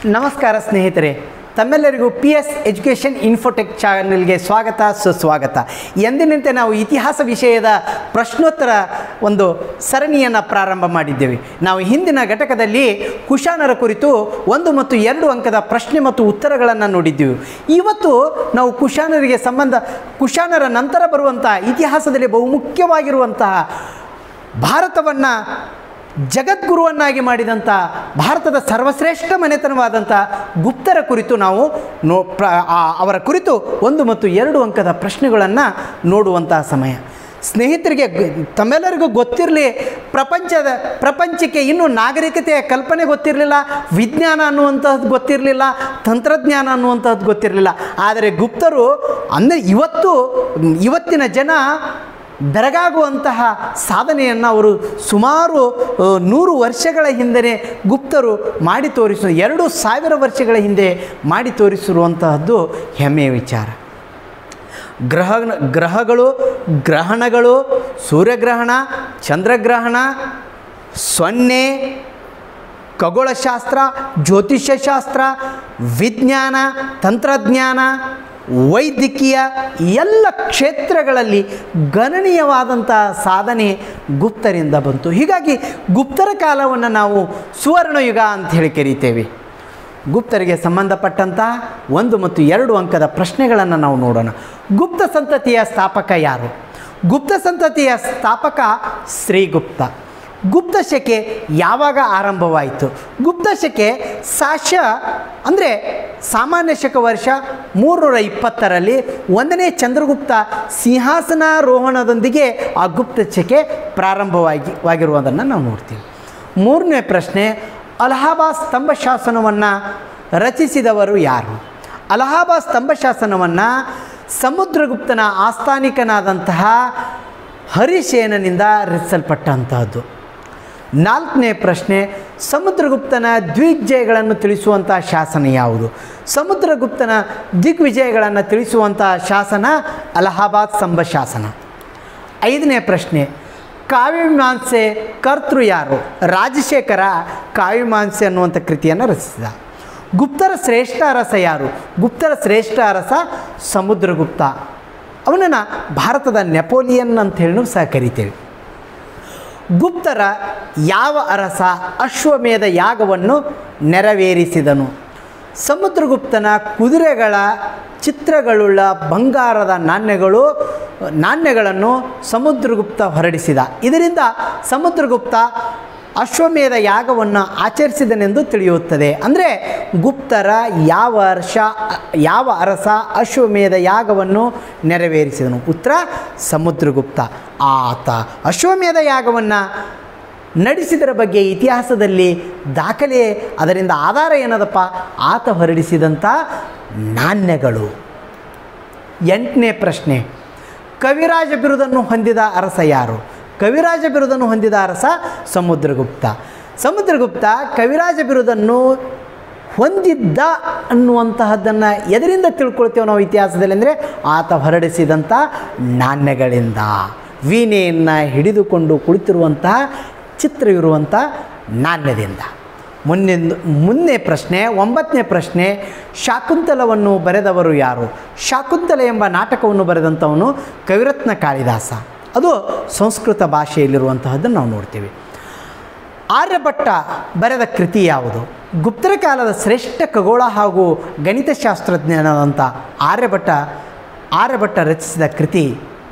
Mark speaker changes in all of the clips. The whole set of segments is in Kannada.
Speaker 1: ನಮಸ್ಕಾರ ಸ್ನೇಹಿತರೆ ತಮ್ಮೆಲ್ಲರಿಗೂ ಪಿ ಎಸ್ ಎಜುಕೇಷನ್ ಇನ್ಫೋಟೆಕ್ ಚಾನಲ್ಗೆ ಸ್ವಾಗತ ಸುಸ್ವಾಗತ ಎಂದಿನಂತೆ ನಾವು ಇತಿಹಾಸ ವಿಷಯದ ಪ್ರಶ್ನೋತ್ತರ ಒಂದು ಸರಣಿಯನ್ನು ಪ್ರಾರಂಭ ಮಾಡಿದ್ದೇವೆ ನಾವು ಹಿಂದಿನ ಘಟಕದಲ್ಲಿ ಕುಶಾನರ ಕುರಿತು ಒಂದು ಮತ್ತು ಎರಡು ಅಂಕದ ಪ್ರಶ್ನೆ ಮತ್ತು ಉತ್ತರಗಳನ್ನು ನೋಡಿದ್ದೆವು ಇವತ್ತು ನಾವು ಕುಶಾನರಿಗೆ ಸಂಬಂಧ ಕುಶಾನರ ನಂತರ ಬರುವಂತಹ ಇತಿಹಾಸದಲ್ಲಿ ಬಹುಮುಖ್ಯವಾಗಿರುವಂತಹ ಭಾರತವನ್ನು ಜಗದ್ಗುರುವನ್ನಾಗಿ ಮಾಡಿದಂಥ ಭಾರತದ ಸರ್ವಶ್ರೇಷ್ಠ ಮನೆತನವಾದಂಥ ಗುಪ್ತರ ಕುರಿತು ನಾವು ನೋ ಪ್ರ ಆ- ಅವರ ಕುರಿತು ಒಂದು ಮತ್ತು ಎರಡು ಅಂಕದ ಪ್ರಶ್ನೆಗಳನ್ನು ನೋಡುವಂತಹ ಸಮಯ ಸ್ನೇಹಿತರಿಗೆ ಗ- ತಮ್ಮೆಲ್ಲರಿಗೂ ಗೊತ್ತಿರಲಿ ಪ್ರಪಂಚದ ಪ್ರಪಂಚಕ್ಕೆ ಇನ್ನೂ ನಾಗರಿಕತೆಯ ಕಲ್ಪನೆ ಗೊತ್ತಿರಲಿಲ್ಲ ವಿಜ್ಞಾನ ಅನ್ನುವಂಥದ್ದು ಗೊತ್ತಿರಲಿಲ್ಲ ತಂತ್ರಜ್ಞಾನ ಅನ್ನುವಂಥದ್ದು ಗೊತ್ತಿರಲಿಲ್ಲ ಆದರೆ ಗುಪ್ತರು ಅಂದರೆ ಇವತ್ತು ಇವತ್ತಿನ ಜನ ಬೆರಗಾಗುವಂತಹ ಸಾಧನೆಯನ್ನು ಅವರು ಸುಮಾರು ಆ, ನೂರು ವರ್ಷಗಳ ಹಿಂದೆ ಗುಪ್ತರು ಮಾಡಿ ತೋರಿಸ ಎರಡು ಸಾವಿರ ವರ್ಷಗಳ ಹಿಂದೆ ಮಾಡಿ ತೋರಿಸಿರುವಂತಹದ್ದು ಹೆಮ್ಮೆಯ ವಿಚಾರ ಗ್ರಹ ಗ್ರಹಗಳು ಗ್ರಹಣಗಳು ಸೂರ್ಯಗ್ರಹಣ ಚಂದ್ರಗ್ರಹಣ ಸೊನ್ನೆ ಖಗೋಳಶಾಸ್ತ್ರ ಜ್ಯೋತಿಷ್ಯಶಾಸ್ತ್ರ ವಿಜ್ಞಾನ ತಂತ್ರಜ್ಞಾನ ವೈದ್ಯಕೀಯ ಎಲ್ಲ ಕ್ಷೇತ್ರಗಳಲ್ಲಿ ಗಣನೀಯವಾದಂಥ ಸಾಧನೆ ಗುಪ್ತರಿಂದ ಬಂತು ಹೀಗಾಗಿ ಗುಪ್ತರ ಕಾಲವನ್ನು ನಾವು ಸುವರ್ಣಯುಗ ಅಂತ ಹೇಳಿ ಕರೀತೇವೆ ಗುಪ್ತರಿಗೆ ಸಂಬಂಧಪಟ್ಟಂತಹ ಒಂದು ಮತ್ತು ಎರಡು ಅಂಕದ ಪ್ರಶ್ನೆಗಳನ್ನು ನಾವು ನೋಡೋಣ ಗುಪ್ತ ಸಂತತಿಯ ಸ್ಥಾಪಕ ಯಾರು ಗುಪ್ತ ಸಂತತಿಯ ಸ್ಥಾಪಕ ಶ್ರೀಗುಪ್ತ ಗುಪ್ತ ಶಕೆ ಯಾವಾಗ ಆರಂಭವಾಯಿತು ಗುಪ್ತ ಶಕೆ ಸಾಶ ಅಂದರೆ ಸಾಮಾನ್ಯ ಶಕ ವರ್ಷ ಮೂರುನೂರ ಇಪ್ಪತ್ತರಲ್ಲಿ ಒಂದನೇ ಚಂದ್ರಗುಪ್ತ ಸಿಂಹಾಸನಾರೋಹಣದೊಂದಿಗೆ ಆ ಗುಪ್ತ ಶಕೆ ಪ್ರಾರಂಭವಾಗಿ ವಾಗಿರುವುದನ್ನು ನಾವು ನೋಡ್ತೀವಿ ಮೂರನೇ ಪ್ರಶ್ನೆ ಅಲಹಾಬಾದ್ ಸ್ತಂಭ ಶಾಸನವನ್ನು ರಚಿಸಿದವರು ಯಾರು ಅಲಹಾಬಾದ್ ಸ್ತಂಭ ಶಾಸನವನ್ನು ಸಮುದ್ರಗುಪ್ತನ ಆಸ್ಥಾನಿಕನಾದಂತಹ ಹರಿಶೇನನಿಂದ ರಚಿಸಲ್ಪಟ್ಟಂತಹದ್ದು ನಾಲ್ಕನೇ ಪ್ರಶ್ನೆ ಸಮುದ್ರಗುಪ್ತನ ದ್ವಿಜಯಗಳನ್ನು ತಿಳಿಸುವಂಥ ಶಾಸನ ಯಾವುದು ಸಮುದ್ರಗುಪ್ತನ ದಿಗ್ವಿಜಯಗಳನ್ನು ತಿಳಿಸುವಂಥ ಶಾಸನ ಅಲಹಾಬಾದ್ ಸ್ತಂಭ ಶಾಸನ ಐದನೇ ಪ್ರಶ್ನೆ ಕಾವ್ಯಮೀಮಾಂಸೆ ಕರ್ತೃ ಯಾರು ರಾಜಶೇಖರ ಕಾವ್ಯಮೀಮಾಂಸೆ ಅನ್ನುವಂಥ ಕೃತಿಯನ್ನು ರಚಿಸಿದ ಗುಪ್ತರ ಶ್ರೇಷ್ಠ ಅರಸ ಯಾರು ಗುಪ್ತರ ಶ್ರೇಷ್ಠ ಅರಸ ಸಮುದ್ರಗುಪ್ತ ಅವನನ್ನು ಭಾರತದ ನೆಪೋಲಿಯನ್ ಅಂತ ಹೇಳಿ ಸಹ ಕರಿತೇವೆ ಗುಪ್ತರ ಯಾವ ಅರಸ ಅಶ್ವಮೇಧ ಯಾಗವನ್ನು ನೆರವೇರಿಸಿದನು ಸಮುದ್ರಗುಪ್ತನ ಕುದುರೆಗಳ ಚಿತ್ರಗಳುಳ್ಳ ಬಂಗಾರದ ನಾಣ್ಯಗಳು ನಾಣ್ಯಗಳನ್ನು ಸಮುದ್ರಗುಪ್ತ ಹೊರಡಿಸಿದ ಇದರಿಂದ ಸಮುದ್ರಗುಪ್ತ ಅಶ್ವಮೇಧ ಯಾಗವನ್ನು ಆಚರಿಸಿದನೆಂದು ತಿಳಿಯುತ್ತದೆ ಅಂದರೆ ಗುಪ್ತರ ಯಾವ ವರ್ಷ ಯಾವ ಅರಸ ಅಶ್ವಮೇಧ ಯಾಗವನ್ನು ನೆರವೇರಿಸಿದನು ಉತ್ತರ ಸಮುದ್ರಗುಪ್ತ ಆತ ಅಶ್ವಮೇಧ ಯಾಗವನ್ನು ನಡೆಸಿದರ ಬಗ್ಗೆ ಇತಿಹಾಸದಲ್ಲಿ ದಾಖಲೆ ಅದರಿಂದ ಆಧಾರ ಏನದಪ್ಪ ಆತ ಹೊರಡಿಸಿದಂಥ ನಾಣ್ಯಗಳು ಎಂಟನೇ ಪ್ರಶ್ನೆ ಕವಿರಾಜ ಬಿರುದನ್ನು ಹೊಂದಿದ ಅರಸ ಯಾರು ಕವಿರಾಜ ಬಿರುದನ್ನು ಹೊಂದಿದ ಅರಸ ಸಮುದ್ರಗುಪ್ತ ಸಮುದ್ರಗುಪ್ತ ಕವಿರಾಜ ಬಿರುದನ್ನು ಹೊಂದಿದ್ದ ಅನ್ನುವಂತಹದ್ದನ್ನು ಎದರಿಂದ ತಿಳ್ಕೊಳ್ತೇವೆ ನಾವು ಇತಿಹಾಸದಲ್ಲಿ ಅಂದರೆ ಆತ ಹೊರಡಿಸಿದಂಥ ನಾಣ್ಯಗಳಿಂದ ವೀಣೆಯನ್ನು ಹಿಡಿದುಕೊಂಡು ಕುಳಿತಿರುವಂತಹ ಚಿತ್ರವಿರುವಂಥ ನಾಣ್ಯದಿಂದ ಮುಂದಿನ ಮುಂದೆ ಪ್ರಶ್ನೆ ಒಂಬತ್ತನೇ ಪ್ರಶ್ನೆ ಶಾಕುಂತಲವನ್ನು ಬರೆದವರು ಯಾರು ಶಾಕುಂತಲ ಎಂಬ ನಾಟಕವನ್ನು ಬರೆದಂಥವನು ಕವಿರತ್ನ ಕಾಳಿದಾಸ ಅದು ಸಂಸ್ಕೃತ ಭಾಷೆಯಲ್ಲಿರುವಂತಹದ್ದನ್ನು ನಾವು ನೋಡ್ತೀವಿ ಆರ್ಯಭಟ್ಟ ಬರೆದ ಕೃತಿ ಯಾವುದು ಗುಪ್ತರ ಕಾಲದ ಶ್ರೇಷ್ಠ ಖಗೋಳ ಹಾಗೂ ಗಣಿತಶಾಸ್ತ್ರಜ್ಞನಾದಂಥ ಆರ್ಯಭಟ್ಟ ಆರ್ಯಭಟ್ಟ ರಚಿಸಿದ ಕೃತಿ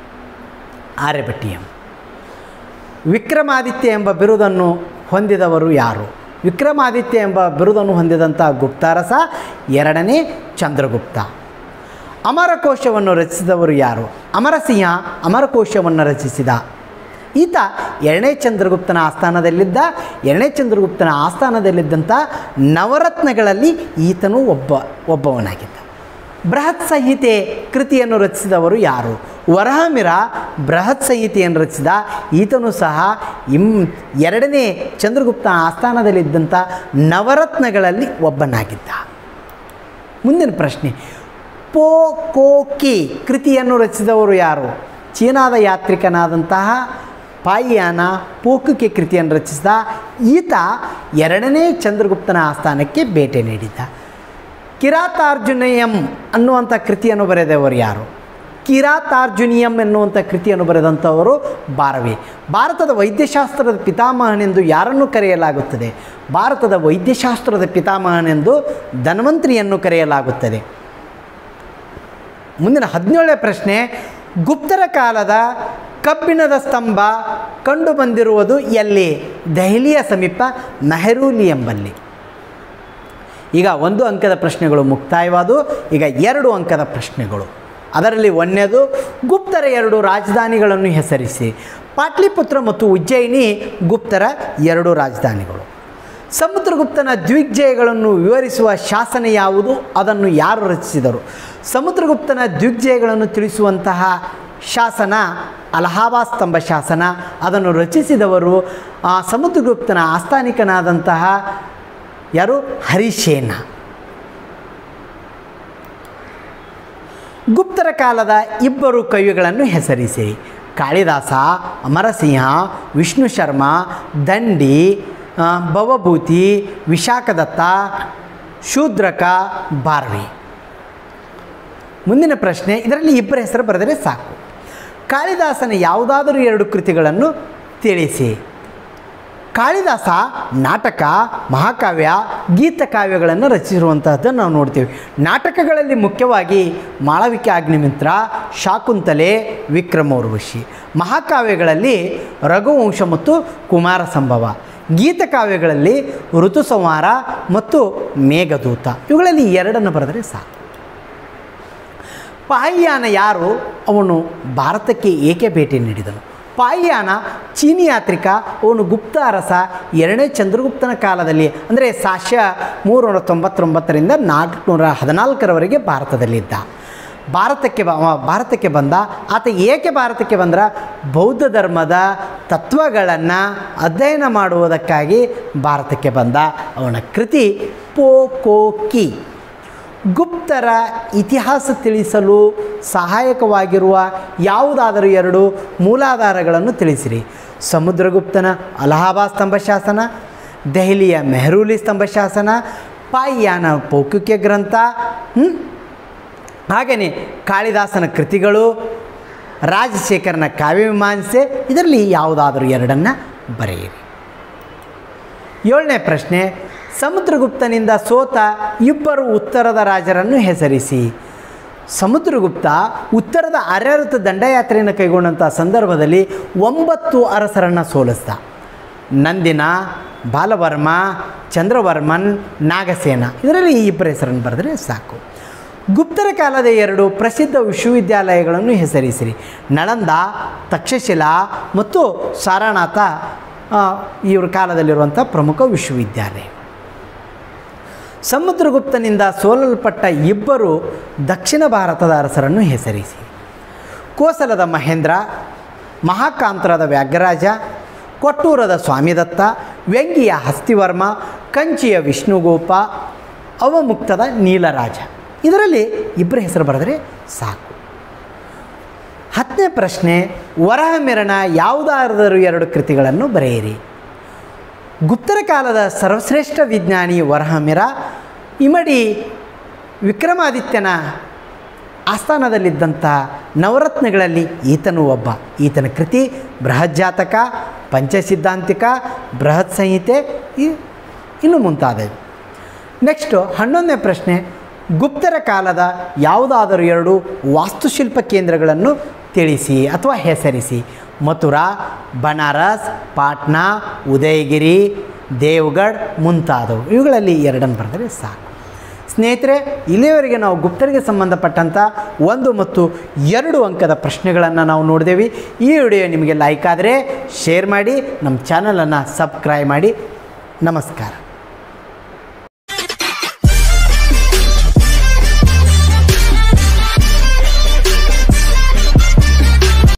Speaker 1: ಆರ್ಯಭಟ್ಟಿಯಂ ವಿಕ್ರಮಾದಿತ್ಯ ಎಂಬ ಬಿರುದನ್ನು ಹೊಂದಿದವರು ಯಾರು ವಿಕ್ರಮಾದಿತ್ಯ ಎಂಬ ಬಿರುದನ್ನು ಹೊಂದಿದಂಥ ಗುಪ್ತಾರಸ ಎರಡನೇ ಚಂದ್ರಗುಪ್ತ ಅಮರಕೋಶವನ್ನು ರಚಿಸಿದವರು ಯಾರು ಅಮರಸಿಂಹ ಅಮರಕೋಶವನ್ನು ರಚಿಸಿದ ಈತ ಎರಡನೇ ಚಂದ್ರಗುಪ್ತನ ಆಸ್ಥಾನದಲ್ಲಿದ್ದ ಎರಡನೇ ಚಂದ್ರಗುಪ್ತನ ಆಸ್ಥಾನದಲ್ಲಿದ್ದಂಥ ನವರತ್ನಗಳಲ್ಲಿ ಈತನು ಒಬ್ಬ ಒಬ್ಬವನಾಗಿದ್ದ ಬೃಹತ್ ಸಂಹಿತೆ ಕೃತಿಯನ್ನು ರಚಿಸಿದವರು ಯಾರು ವರಹಮಿರ ಬೃಹತ್ ಸಂಹಿತೆಯನ್ನು ರಚಿಸಿದ ಈತನು ಸಹ ಇಮ್ ಎರಡನೇ ಚಂದ್ರಗುಪ್ತನ ಆಸ್ಥಾನದಲ್ಲಿದ್ದಂಥ ನವರತ್ನಗಳಲ್ಲಿ ಒಬ್ಬನಾಗಿದ್ದ ಮುಂದಿನ ಪ್ರಶ್ನೆ ಪೋ ಕೋ ಕಿ ಕೃತಿಯನ್ನು ರಚಿಸಿದವರು ಯಾರು ಚೀನಾದ ಯಾತ್ರಿಕನಾದಂತಹ ಪಾಯಿಯಾನ ಪೋಕುಕೆ ಕೃತಿಯನ್ನು ರಚಿಸಿದ ಈತ ಎರಡನೇ ಚಂದ್ರಗುಪ್ತನ ಆಸ್ಥಾನಕ್ಕೆ ಭೇಟಿ ನೀಡಿದ್ದ ಕಿರಾತಾರ್ಜುನಯಂ ಅನ್ನುವಂಥ ಕೃತಿಯನ್ನು ಬರೆದವರು ಯಾರು ಕಿರಾತಾರ್ಜುನಿಯಂ ಎನ್ನುವಂಥ ಕೃತಿಯನ್ನು ಬರೆದಂಥವರು ಭಾರವಿ ಭಾರತದ ವೈದ್ಯಶಾಸ್ತ್ರದ ಪಿತಾಮಹನೆಂದು ಯಾರನ್ನು ಕರೆಯಲಾಗುತ್ತದೆ ಭಾರತದ ವೈದ್ಯಶಾಸ್ತ್ರದ ಪಿತಾಮಹನೆಂದು ಧನ್ವಂತ್ರಿಯನ್ನು ಕರೆಯಲಾಗುತ್ತದೆ ಮುಂದಿನ ಹದಿನೇಳನೇ ಪ್ರಶ್ನೆ ಗುಪ್ತರ ಕಾಲದ ಕಬ್ಬಿಣದ ಸ್ತಂಭ ಕಂಡುಬಂದಿರುವುದು ಎಲ್ಲಿ ದೆಹಲಿಯ ಸಮೀಪ ಮೆಹರೂಲಿ ಎಂಬಲ್ಲಿ ಈಗ ಒಂದು ಅಂಕದ ಪ್ರಶ್ನೆಗಳು ಮುಕ್ತಾಯವಾದವು ಈಗ ಎರಡು ಅಂಕದ ಪ್ರಶ್ನೆಗಳು ಅದರಲ್ಲಿ ಒಂದನೇದು ಗುಪ್ತರ ಎರಡು ರಾಜಧಾನಿಗಳನ್ನು ಹೆಸರಿಸಿ ಪಾಟ್ಲಿಪುತ್ರ ಮತ್ತು ಉಜ್ಜಯಿನಿ ಗುಪ್ತರ ಎರಡು ರಾಜಧಾನಿಗಳು ಸಮುದ್ರಗುಪ್ತನ ದ್ವಿಗ್ಜಯಗಳನ್ನು ವಿವರಿಸುವ ಶಾಸನ ಯಾವುದು ಅದನ್ನು ಯಾರು ರಚಿಸಿದರು ಸಮುದ್ರಗುಪ್ತನ ದ್ವಿಗ್ಜಯಗಳನ್ನು ತಿಳಿಸುವಂತಹ ಶಾಸನ ಅಲಹಾಬಾದ್ ಸ್ತಂಭ ಶಾಸನ ಅದನ್ನು ರಚಿಸಿದವರು ಆ ಸಮುದ್ರಗುಪ್ತನ ಆಸ್ಥಾನಿಕನಾದಂತಹ ಯಾರು ಹರಿಶೇನ ಗುಪ್ತರ ಕಾಲದ ಇಬ್ಬರು ಕವಿಗಳನ್ನು ಹೆಸರಿಸಿ ಕಾಳಿದಾಸ ಅಮರಸಿಂಹ ವಿಷ್ಣು ಶರ್ಮ ದಂಡಿ ಆ, ಭವಭೂತಿ ವಿಶಾಖದತ್ತ ಶೂದ್ರಕ ಬಾರ್ವಿ ಮುಂದಿನ ಪ್ರಶ್ನೆ ಇದರಲ್ಲಿ ಇಬ್ಬರ ಹೆಸರು ಬರೆದರೆ ಸಾಕು ಕಾಳಿದಾಸನ ಯಾವುದಾದರೂ ಎರಡು ಕೃತಿಗಳನ್ನು ತಿಳಿಸಿ ಕಾಳಿದಾಸ ನಾಟಕ ಮಹಾಕಾವ್ಯ ಗೀತಕಾವ್ಯಗಳನ್ನು ರಚಿಸಿರುವಂತಹದ್ದನ್ನು ನಾವು ನೋಡ್ತೀವಿ ನಾಟಕಗಳಲ್ಲಿ ಮುಖ್ಯವಾಗಿ ಮಾಳವಿಕೆ ಅಗ್ನಿಮಿತ್ರ ಶಾಕುಂತಲೆ ವಿಕ್ರಮೋರ್ವಶಿ ಮಹಾಕಾವ್ಯಗಳಲ್ಲಿ ರಘುವಂಶ ಮತ್ತು ಕುಮಾರ ಸಂಭವ ಗೀತಕಾವ್ಯಗಳಲ್ಲಿ ಋತುಸಂಹಾರ ಮತ್ತು ಮೇಘದೂತ ಇವುಗಳಲ್ಲಿ ಎರಡನ್ನು ಬರೆದರೆ ಸಾಕು ಪಾಯಿಯಾನ ಯಾರು ಅವನು ಭಾರತಕ್ಕೆ ಏಕೆ ಭೇಟಿ ನೀಡಿದನು ಪಾಯಿಯಾನ ಚೀನಿ ಯಾತ್ರಿಕ ಅವನು ಗುಪ್ತ ಅರಸ ಎರಡನೇ ಚಂದ್ರಗುಪ್ತನ ಕಾಲದಲ್ಲಿ ಅಂದರೆ ಸಾಶ ಮೂರುನೂರ ತೊಂಬತ್ತೊಂಬತ್ತರಿಂದ ನಾಲ್ಕುನೂರ ಹದಿನಾಲ್ಕರವರೆಗೆ ಭಾರತದಲ್ಲಿದ್ದ ಭಾರತಕ್ಕೆ ಬ ಅವ ಭಾರತಕ್ಕೆ ಬಂದ ಆತ ಏಕೆ ಭಾರತಕ್ಕೆ ಬಂದ್ರ ಬೌದ್ಧ ಧರ್ಮದ ತತ್ವಗಳನ್ನು ಅಧ್ಯಯನ ಮಾಡುವುದಕ್ಕಾಗಿ ಭಾರತಕ್ಕೆ ಬಂದ ಅವನ ಕೃತಿ ಪೋಕೋಕಿ ಗುಪ್ತರ ಇತಿಹಾಸ ತಿಳಿಸಲು ಸಹಾಯಕವಾಗಿರುವ ಯಾವುದಾದರೂ ಎರಡು ಮೂಲಾಧಾರಗಳನ್ನು ತಿಳಿಸಿರಿ ಸಮುದ್ರಗುಪ್ತನ ಅಲಹಾಬಾದ್ ಸ್ತಂಭ ಶಾಸನ ದೆಹಲಿಯ ಮೆಹರೂಲಿ ಸ್ತಂಭ ಶಾಸನ ಪಾಯಿಯಾನ ಪೌಕುಕ್ಯ ಗ್ರಂಥ ಹ್ಮ್? ಹಾಗೆಯೇ ಕಾಳಿದಾಸನ ಕೃತಿಗಳು ರಾಜಶೇಖರನ ಕಾವ್ಯಮೀಮಾಂಸೆ ಇದರಲ್ಲಿ ಯಾವುದಾದರೂ ಎರಡನ್ನು ಬರೆಯಿರಿ ಏಳನೇ ಪ್ರಶ್ನೆ ಸಮುದ್ರಗುಪ್ತನಿಂದ ಸೋತ ಇಬ್ಬರು ಉತ್ತರದ ರಾಜರನ್ನು ಹೆಸರಿಸಿ ಸಮುದ್ರಗುಪ್ತ ಉತ್ತರದ ಆರ್ಯಾವೃತ ದಂಡಯಾತ್ರೆಯನ್ನು ಕೈಗೊಂಡಂಥ ಸಂದರ್ಭದಲ್ಲಿ ಒಂಬತ್ತು ಅರಸರನ್ನು ಸೋಲಿಸ್ದ ನಂದಿನ ಬಾಲವರ್ಮ ಚಂದ್ರವರ್ಮನ್ ನಾಗಸೇನ ಇದರಲ್ಲಿ ಈ ಇಬ್ಬರ ಹೆಸರನ್ನು ಬರೆದರೆ ಸಾಕು ಗುಪ್ತರ ಕಾಲದ ಎರಡು ಪ್ರಸಿದ್ಧ ವಿಶ್ವವಿದ್ಯಾಲಯಗಳನ್ನು ಹೆಸರಿಸಿರಿ ನಳಂದ ತಕ್ಷಶಿಲಾ ಮತ್ತು ಸಾರನಾಥ ಆ, ಇವ್ರ ಕಾಲದಲ್ಲಿರುವಂಥ ಪ್ರಮುಖ ವಿಶ್ವವಿದ್ಯಾಲಯ ಸಮುದ್ರಗುಪ್ತನಿಂದ ಸೋಲಲ್ಪಟ್ಟ ಇಬ್ಬರು ದಕ್ಷಿಣ ಭಾರತದ ಅರಸರನ್ನು ಹೆಸರಿಸಿ ಕೋಸಲದ ಮಹೇಂದ್ರ ಮಹಾಕಾಂತರದ ವ್ಯಾಘ್ರರಾಜ ಕೊಟ್ಟೂರದ ಸ್ವಾಮಿದತ್ತ ವ್ಯಂಗಿಯ ಹಸ್ತಿವರ್ಮ ಕಂಚಿಯ ವಿಷ್ಣುಗೋಪ ಅವಮುಕ್ತದ ನೀಲರಾಜ ಇದರಲ್ಲಿ ಇಬ್ಬರ ಹೆಸರು ಬರೆದರೆ ಸಾಕು ಹತ್ತನೇ ಪ್ರಶ್ನೆ ವರಹಮಿರಣ ಯಾವುದಾದರೂ ಎರಡು ಕೃತಿಗಳನ್ನು ಬರೆಯಿರಿ ಗುಪ್ತರ ಕಾಲದ ಸರ್ವಶ್ರೇಷ್ಠ ವಿಜ್ಞಾನಿ ವರಹಮಿರ ಇಮಡಿ ವಿಕ್ರಮಾದಿತ್ಯನ ಆಸ್ಥಾನದಲ್ಲಿದ್ದಂಥ ನವರತ್ನಗಳಲ್ಲಿ ಈತನು ಒಬ್ಬ ಈತನ ಕೃತಿ ಬೃಹಜ್ಜಾತಕ ಪಂಚಸಿದ್ಧಾಂತಿಕ ಬೃಹತ್ ಸಂಹಿತೆ ಇ- ಇನ್ನು ಮುಂತಾದವು ನೆಕ್ಸ್ಟು ಹನ್ನೊಂದನೇ ಪ್ರಶ್ನೆ ಗುಪ್ತರ ಕಾಲದ ಯಾವುದಾದರೂ ಎರಡು ವಾಸ್ತುಶಿಲ್ಪ ಕೇಂದ್ರಗಳನ್ನು ತಿಳಿಸಿ ಅಥವಾ ಹೆಸರಿಸಿ ಮಥುರಾ ಬನಾರಸ್ ಪಾಟ್ನಾ ಉದಯಗಿರಿ ದೇವಗಢ್ ಮುಂತಾದವು ಇವುಗಳಲ್ಲಿ ಎರಡನ್ನು ಬರೆದರೆ ಸಾಕು ಸ್ನೇಹಿತರೆ ಇಲ್ಲಿಯವರೆಗೆ ನಾವು ಗುಪ್ತರಿಗೆ ಸಂಬಂಧಪಟ್ಟಂಥ ಒಂದು ಮತ್ತು ಎರಡು ಅಂಕದ ಪ್ರಶ್ನೆಗಳನ್ನು ನಾವು ನೋಡಿದೇವಿ ಈ ವಿಡಿಯೋ ನಿಮಗೆ ಲೈಕ್ ಆದರೆ ಶೇರ್ ಮಾಡಿ ನಮ್ಮ ಚಾನಲನ್ನು ಸಬ್ಸ್ಕ್ರೈಬ್ ಮಾಡಿ ನಮಸ್ಕಾರ